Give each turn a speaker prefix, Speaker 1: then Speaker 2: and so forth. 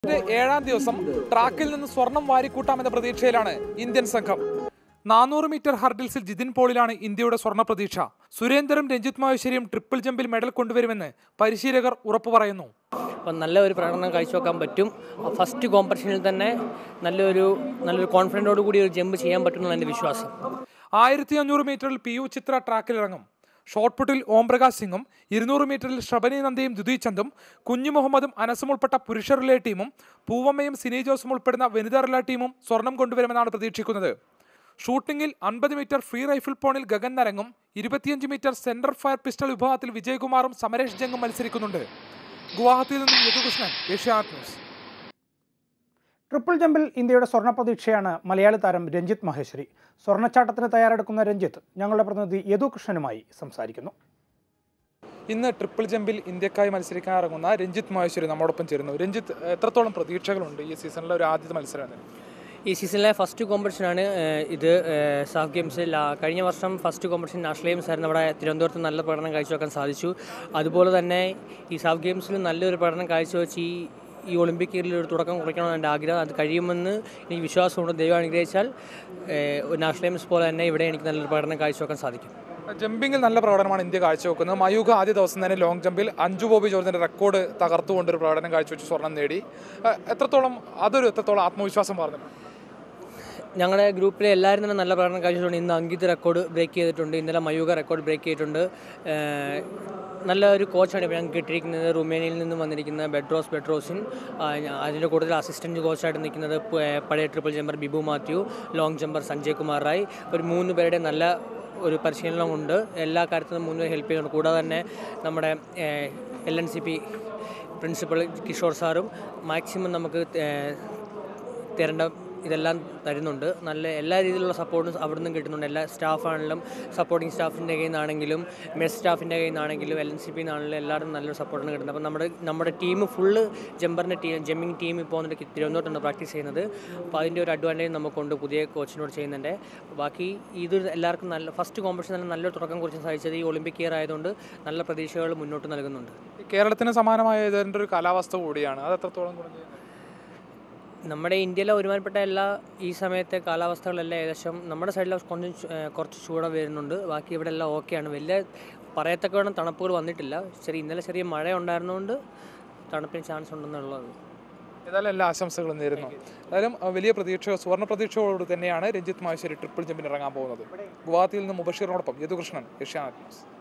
Speaker 1: ഇതിന്റെ ഏഴാം ദിവസം ട്രാക്കിൽ നിന്ന് സ്വർണം വാരിക്കൂട്ടാമെന്ന പ്രതീക്ഷയിലാണ് ഇന്ത്യൻ സംഘം നാനൂറ് മീറ്റർ ഹർഡിൽസിൽ ജിതിൻ പോളിലാണ് ഇന്ത്യയുടെ സ്വർണ്ണ പ്രതീക്ഷ സുരേന്ദ്രനും രഞ്ജിത് മഹേശ്വരിയും ട്രിപ്പിൾ ജമ്പിൽ മെഡൽ കൊണ്ടുവരുമെന്ന് പരിശീലകർ ഉറപ്പു പറയുന്നു
Speaker 2: അപ്പം നല്ല ഒരു പ്രകടനം കാഴ്ചവെക്കാൻ പറ്റും ഫസ്റ്റ് കോമ്പറ്റീഷനിൽ തന്നെ നല്ലൊരു നല്ലൊരു കോൺഫിഡൻറ്റോട് കൂടി ഒരു ജമ്പ് ചെയ്യാൻ പറ്റും എന്നാണ് എൻ്റെ വിശ്വാസം
Speaker 1: ആയിരത്തി അഞ്ഞൂറ് മീറ്ററിൽ പി യു ചിത്ര ട്രാക്കിലിറങ്ങും ഷോട്ട് പുട്ടിൽ ഓം പ്രകാശ് സിംഗും ഇരുന്നൂറ് മീറ്ററിൽ ഷബനി നന്ദയും ദുദി ചന്ദും കുഞ്ഞു മുഹമ്മദും അനസും ഉൾപ്പെട്ട പുരുഷ റിലേ ടീമും പൂവമ്മയും സിനി ജോസും ഉൾപ്പെടുന്ന വനിതാ റിലേ ടീമും സ്വർണം കൊണ്ടുവരുമെന്നാണ് പ്രതീക്ഷിക്കുന്നത് ഷൂട്ടിംഗിൽ അൻപത് മീറ്റർ ഫ്രീ റൈഫിൾ പോണിൽ ഗഗൻ നരങ്ങും ഇരുപത്തിയഞ്ച് മീറ്റർ സെന്റർ ഫയർ പിസ്റ്റൾ വിഭാഗത്തിൽ വിജയകുമാറും സമരേഷ് ജംഗും മത്സരിക്കുന്നുണ്ട് ഗുവാഹത്തിയിൽ നിന്നും യദുകൃഷ്ണൻ ഏഷ്യാനെറ്റ് ന്യൂസ്
Speaker 3: ട്രിപ്പിൾ ജമ്പിൽ ഇന്ത്യയുടെ സ്വർണ്ണ പ്രതീക്ഷയാണ് മലയാളി താരം രഞ്ജിത്ത് മഹേശ്വരി സ്വർണ്ണച്ചാട്ടത്തിന് തയ്യാറെടുക്കുന്ന രഞ്ജിത്ത് ഞങ്ങളുടെ പ്രതിനിധി യദു കൃഷ്ണനുമായി സംസാരിക്കുന്നു
Speaker 1: ഇന്ന് ട്രിപ്പിൾ ജമ്പിൽ ഇന്ത്യക്കായി മത്സരിക്കാൻ ഇറങ്ങുന്ന രഞ്ജിത്ത് മഹേശ്വരി നമ്മോടൊപ്പം ചേരുന്നു രഞ്ജിത്ത് എത്രത്തോളം പ്രതീക്ഷകളുണ്ട് ഈ സീസണിലെ ഒരു ആദ്യത്തെ മത്സരം
Speaker 2: ഈ സീസണിലെ ഫസ്റ്റ് കോമ്പറ്റീഷനാണ് ഏഹ്, ഇത് ഏഹ്, സാഫ് ഗെയിംസ് ലാ- കഴിഞ്ഞ വർഷം ഫസ്റ്റ് കോമ്പറ്റീഷൻ നാഷണൽ ഗെയിംസ് ആയിരുന്നു അവിടെ തിരുവനന്തപുരത്ത് നല്ല പ്രകടനം കാഴ്ചവെക്കാൻ സാധിച്ചു അതുപോലെ തന്നെ ഈ സാഫ് ഗെയിംസിൽ നല്ലൊരു പ്രകടനം കാഴ്ചവെച്ച് ഈ ഈ ഒളിമ്പിക്കിൽ ഒരു തുടക്കം കുറിക്കണമെന്ന് എൻ്റെ ആഗ്രഹം അത് കഴിയുമെന്ന് എനിക്ക് വിശ്വാസമുണ്ട് ദൈവം അനുഗ്രഹിച്ചാൽ ഏഹ്, ഒരു നാഷണൽ ഗെയിംസ് പോലെ തന്നെ ഇവിടെ എനിക്ക് നല്ലൊരു പ്രകടനം കാഴ്ചവെക്കാൻ സാധിക്കും
Speaker 1: ജമ്പിങ്ങിൽ നല്ല പ്രകടനമാണ് ഇന്ത്യ കാഴ്ചവെക്കുന്നത് മയൂഖ ആദ്യ ദിവസം തന്നെ ലോങ് ജമ്പിൽ അഞ്ചു ബോബി ജോർജിന്റെ റെക്കോർഡ് തകർത്തുകൊണ്ട് ഒരു പ്രകടനം കാഴ്ചവെച്ച് സ്വർണം നേടി അഹ് എത്രത്തോളം അതൊരു എത്രത്തോളം ആത്മവിശ്വാസം പറഞ്ഞു
Speaker 2: ഞങ്ങളുടെ ഗ്രൂപ്പിലെ എല്ലാവരും തന്നെ നല്ല പ്രകടനം കാഴ്ചവെച്ചിട്ടുണ്ട് ഇന്ന് അങ്കിത് റെക്കോർഡ് ബ്രേക്ക് ചെയ്തിട്ടുണ്ട് ഇന്നലെ മയൂക റെക്കോർഡ് ബ്രേക്ക് ചെയ്തിട്ടുണ്ട് ഏഹ് നല്ല ഒരു കോച്ചാണ് ഇപ്പോൾ ഞങ്ങൾക്ക് കിട്ടിയിരിക്കുന്നത് റുമേനിയയിൽ നിന്ന് വന്നിരിക്കുന്ന ബെഡ്രോസ് ബെഡ്രോസിൻ ആ, ഞ- അതിൻ്റെ കൂടുതൽ അസിസ്റ്റൻറ്റ് കോച്ചായിട്ട് നിൽക്കുന്നത് പ- ഏഹ് പഴയ triple jumper Bibu Mathew long jumper Sanjay Kumar Rai ഒരു മൂന്ന് പേരുടെ നല്ല ഒരു പരിശീലനമുണ്ട് എല്ലാ കാര്യത്തിലും മൂന്ന് പേര് ഹെൽപ്പ് ചെയ്യുന്നുണ്ട് കൂടാതെ തന്നെ നമ്മുടെ L N C P principal Kishore സാറും മാക്സിമം നമുക്ക് ഏഹ് തരേണ്ട ഇതെല്ലാം തരുന്നുണ്ട് നല്ല എല്ലാ രീതിയിലുള്ള സപ്പോർട്ടും അവിടെ നിന്നും കിട്ടുന്നുണ്ട് എല്ലാ സ്റ്റാഫാണെങ്കിലും സപ്പോർട്ടിംഗ് സ്റ്റാഫിൻ്റെ കയ്യിൽ നിന്നാണെങ്കിലും മെസ് സ്റ്റാഫിൻ്റെ കയ്യിൽ നിന്നാണെങ്കിലും എൽ എൻ സി പി നിന്നാണെങ്കിലും എല്ലാവരും നല്ലൊരു സപ്പോർട്ടാണ് കിട്ടുന്നത് അപ്പോൾ നമ്മുടെ നമ്മുടെ ടീം ഫുള്ള് ജമ്പറിൻ്റെ ടീം ജമ്മിങ് ടീം ഇപ്പോൾ വന്നിട്ട് തിരുവനന്തപുരത്താണ് പ്രാക്ടീസ് ചെയ്യുന്നത് അപ്പോൾ അതിൻ്റെ ഒരു അഡ്വാൻറ്റേജ് നമുക്കുണ്ട് പുതിയ കോച്ചിനോട് ചെയ്യുന്നുണ്ട് ബാക്കി ഇത് എല്ലാവർക്കും നല്ല ഫസ്റ്റ് കോമ്പറ്റീഷൻ നല്ല നല്ലൊരു തുടക്കം കുറിച്ച് സാധിച്ചത് ഈ ഒളിമ്പിക് ഇയർ ആയതുകൊണ്ട് നല്ല പ്രതീക്ഷകൾ മുന്നോട്ട് നൽകുന്നുണ്ട്
Speaker 1: കേരളത്തിന് സമാനമായ ഇതിന്റെ ഒരു കാലാവസ്ഥ കൂടിയാണ് അത് എത്രത്തോളം ഗുണം ചെയ്യുന്നു?
Speaker 2: നമ്മുടെ ഇന്ത്യയിലെ ഒരുമാതിരിപ്പെട്ട എല്ലാ ഈ സമയത്തെ കാലാവസ്ഥകളെല്ലാം ഏകദേശം നമ്മുടെ സൈഡിൽ കുറച്ച് ചു- ഏഹ് കുറച്ച് ചൂട് വരുന്നുണ്ട് ബാക്കി ഇവിടെ എല്ലാം ഓക്കെയാണ് വലിയ പറയത്തക്കവണ്ണം തണുപ്പുകൾ വന്നിട്ടില്ല ചെറിയ ഇന്നലെ ചെറിയ മഴ ഉണ്ടായിരുന്നുകൊണ്ട് തണുപ്പിന് ചാൻസ് ഉണ്ടെന്നുള്ളത്
Speaker 1: ഏതായാലും എല്ലാ ആശംസകളും നേരുന്നു ഏതായാലും അഹ് വലിയ പ്രതീക്ഷ സുവർണ്ണ പ്രതീക്ഷയോട് തന്നെയാണ് രഞ്ജിത്ത് മഹേശ്വരി ട്രിപ്പിൾ ജമ്പിന് ഇറങ്ങാൻ പോകുന്നത് ഗുവാഹത്തിയിൽ നിന്ന് മുബഷീറിനോടൊപ്പം യദുകൃഷ്ണൻ ഏഷ്യാനെറ്റ് ന്യൂസ്